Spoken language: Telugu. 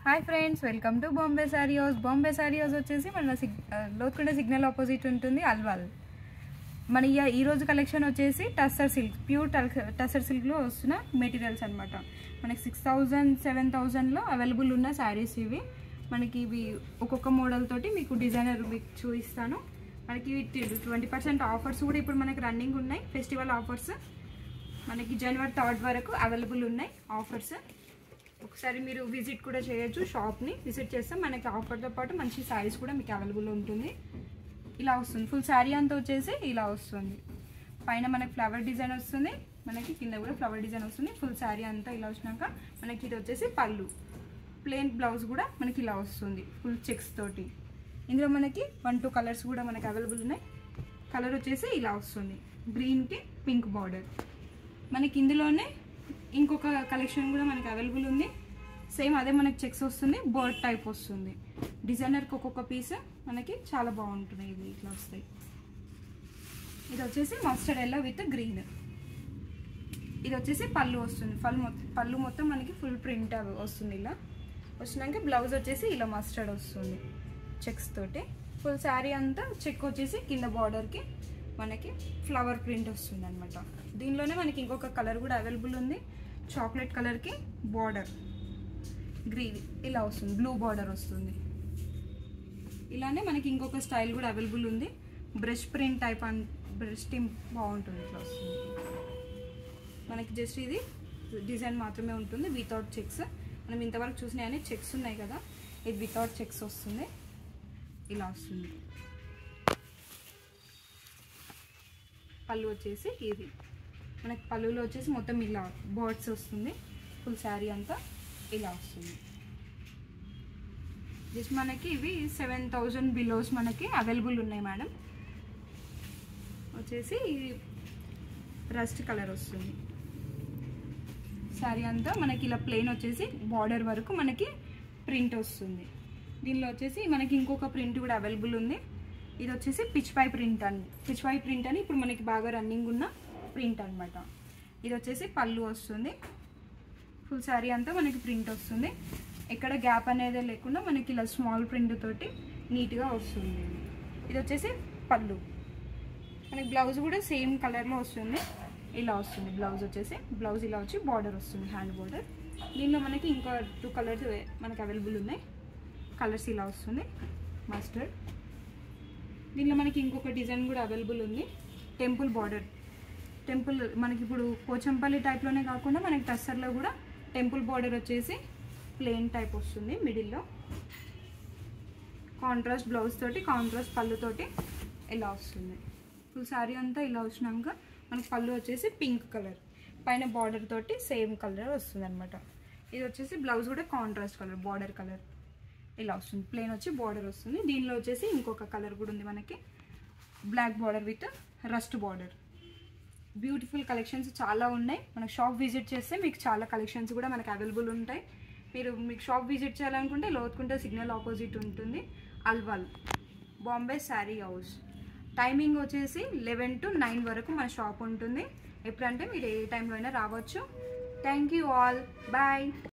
hi friends welcome to Bombay sari house Bombay sari house వచ్చేసి మన సిగ్ ఆ, లోతుకుంట సిగ్నల్ ఆపోజిట్ ఉంటుంది అల్వాల్ మన ఈ ఈ రోజు కలెక్షన్ వచ్చేసి టస్సర్ సిల్క్ ప్యూర్ టస్సర్ సిల్క్లో వస్తున్న మెటీరియల్స్ అనమాట మనకి సిక్స్ థౌజండ్ సెవెన్ థౌజండ్లో అవైలబుల్ ఉన్న శారీస్ ఇవి మనకి ఇవి ఒక్కొక్క మోడల్ తోటి మీకు డిజైనర్ మీకు చూపిస్తాను మనకి ట్వంటీ పర్సెంట్ ఆఫర్స్ కూడా ఇప్పుడు మనకి రన్నింగ్ ఉన్నాయి ఫెస్టివల్ ఆఫర్స్ మనకి జనవరి థర్డ్ వరకు అవైలబుల్ ఉన్నాయి ఆఫర్స్ ఒకసారి మీరు విజిట్ కూడా చేయొచ్చు షాప్ని విజిట్ చేస్తే మనకి ఆఫర్తో పాటు మంచి శారీస్ కూడా మీకు అవైలబుల్ ఉంటుంది ఇలా వస్తుంది ఫుల్ శారీ అంతా వచ్చేసి ఇలా వస్తుంది పైన మనకి ఫ్లవర్ డిజైన్ వస్తుంది మనకి కింద కూడా ఫ్లవర్ డిజైన్ వస్తుంది ఫుల్ శారీ అంతా ఇలా వచ్చినాక మనకి ఇది వచ్చేసి పళ్ళు ప్లెయిన్ బ్లౌజ్ కూడా మనకి ఇలా వస్తుంది ఫుల్ చెక్స్ తోటి ఇందులో మనకి వన్ టూ కలర్స్ కూడా మనకి అవైలబుల్ ఉన్నాయి కలర్ వచ్చేసి ఇలా వస్తుంది గ్రీన్కి పింక్ బార్డర్ మనకి ఇందులోనే ఇంకొక కలెక్షన్ కూడా మనకి అవైలబుల్ ఉంది సేమ్ అదే మనకి చెక్స్ వస్తుంది బర్డ్ టైప్ వస్తుంది డిజైనర్కి ఒక్కొక్క పీస్ మనకి చాలా బాగుంటుంది ఇవి ఇట్లా వస్తాయి ఇది వచ్చేసి మస్టర్డ్ ఎల్లో విత్ గ్రీన్ ఇది వచ్చేసి పళ్ళు వస్తుంది పళ్ళు మొత్తం పళ్ళు మొత్తం మనకి ఫుల్ ప్రింట్ వస్తుంది ఇలా వచ్చినాక బ్లౌజ్ వచ్చేసి ఇలా మస్టర్డ్ వస్తుంది చెక్స్ తోటి ఫుల్ శారీ అంతా చెక్ వచ్చేసి కింద బార్డర్కి మనకి ఫ్లవర్ ప్రింట్ వస్తుంది అనమాట దీనిలోనే మనకి ఇంకొక కలర్ కూడా అవైలబుల్ ఉంది చాక్లెట్ కలర్కి బార్డర్ గ్రీన్ ఇలా వస్తుంది బ్లూ బార్డర్ వస్తుంది ఇలానే మనకి ఇంకొక స్టైల్ కూడా అవైలబుల్ ఉంది brush print type and brush theme బాగుంటుంది ఇట్లా వస్తుంది మనకి జస్ట్ ఇది డిజైన్ మాత్రమే ఉంటుంది వితౌట్ చెక్స్ మనం ఇంతవరకు చూసినాయని చెక్స్ ఉన్నాయి కదా ఇది వితౌట్ చెక్స్ వస్తుంది ఇలా వస్తుంది పళ్ళు వచ్చేసి ఇది మనకి పళ్ళులో వచ్చేసి మొత్తం ఇలా బర్డ్స్ వస్తుంది ఫుల్ శారీ అంతా ఇలా వస్తుంది జస్ట్ మనకి ఇవి సెవెన్ థౌజండ్ బిలోస్ మనకి అవైలబుల్ ఉన్నాయి మేడం వచ్చేసి రస్ట్ కలర్ వస్తుంది శారీ అంతా మనకి ఇలా ప్లెయిన్ వచ్చేసి బార్డర్ వరకు మనకి ప్రింట్ వస్తుంది దీనిలో వచ్చేసి మనకి ఇంకొక ప్రింట్ కూడా అవైలబుల్ ఉంది ఇది వచ్చేసి పిచ్ పై ప్రింట్ అని పిచ్ పై ప్రింట్ అని ఇప్పుడు మనకి బాగా రన్నింగ్ ఉన్న ప్రింట్ అనమాట ఇది వచ్చేసి పళ్ళు వస్తుంది ఫుల్ శారీ అంతా మనకి ప్రింట్ వస్తుంది ఎక్కడ గ్యాప్ అనేది లేకుండా మనకి ఇలా స్మాల్ ప్రింట్ తోటి నీట్గా వస్తుంది ఇది వచ్చేసి పళ్ళు మనకి బ్లౌజ్ కూడా సేమ్ కలర్లో వస్తుంది ఇలా వస్తుంది బ్లౌజ్ వచ్చేసి బ్లౌజ్ ఇలా వచ్చి బార్డర్ వస్తుంది హ్యాండ్ బార్డర్ దీనిలో మనకి ఇంకా టూ కలర్స్ మనకి అవైలబుల్ ఉన్నాయి కలర్స్ ఇలా వస్తుంది మస్టర్డ్ దీనిలో మనకి ఇంకొక డిజైన్ కూడా అవైలబుల్ ఉంది టెంపుల్ బార్డర్ టెంపుల్ మనకి ఇప్పుడు పోచంపల్లి టైప్లోనే కాకుండా మనకి టస్సర్లో కూడా టెంపుల్ బార్డర్ వచ్చేసి ప్లెయిన్ టైప్ వస్తుంది మిడిల్లో కాంట్రాస్ట్ బ్లౌజ్ తోటి కాంట్రాస్ట్ పళ్ళుతోటి ఇలా వస్తుంది ఫుల్ శారీ అంతా ఇలా వచ్చినాక మనకి పళ్ళు వచ్చేసి పింక్ కలర్ పైన బార్డర్ తోటి సేమ్ కలర్ వస్తుంది అనమాట ఇది వచ్చేసి బ్లౌజ్ కూడా కాంట్రాస్ట్ కలర్ బార్డర్ కలర్ ఇలా వస్తుంది ప్లెయిన్ వచ్చి బార్డర్ వస్తుంది దీనిలో వచ్చేసి ఇంకొక కలర్ కూడా ఉంది మనకి black border with rust border beautiful collections చాలా ఉన్నాయి మనకు షాప్ విజిట్ చేస్తే మీకు చాలా కలెక్షన్స్ కూడా మనకు అవైలబుల్ ఉంటాయి మీరు మీకు షాప్ విజిట్ చేయాలనుకుంటే లోతుకుంటే సిగ్నల్ ఆపోజిట్ ఉంటుంది అల్వాల్ బాంబే శారీ హౌస్ టైమింగ్ వచ్చేసి లెవెన్ టు నైన్ వరకు మన షాప్ ఉంటుంది ఎప్పుడంటే మీరు ఏ టైంలో అయినా రావచ్చు థ్యాంక్ యూ ఆల్ బాయ్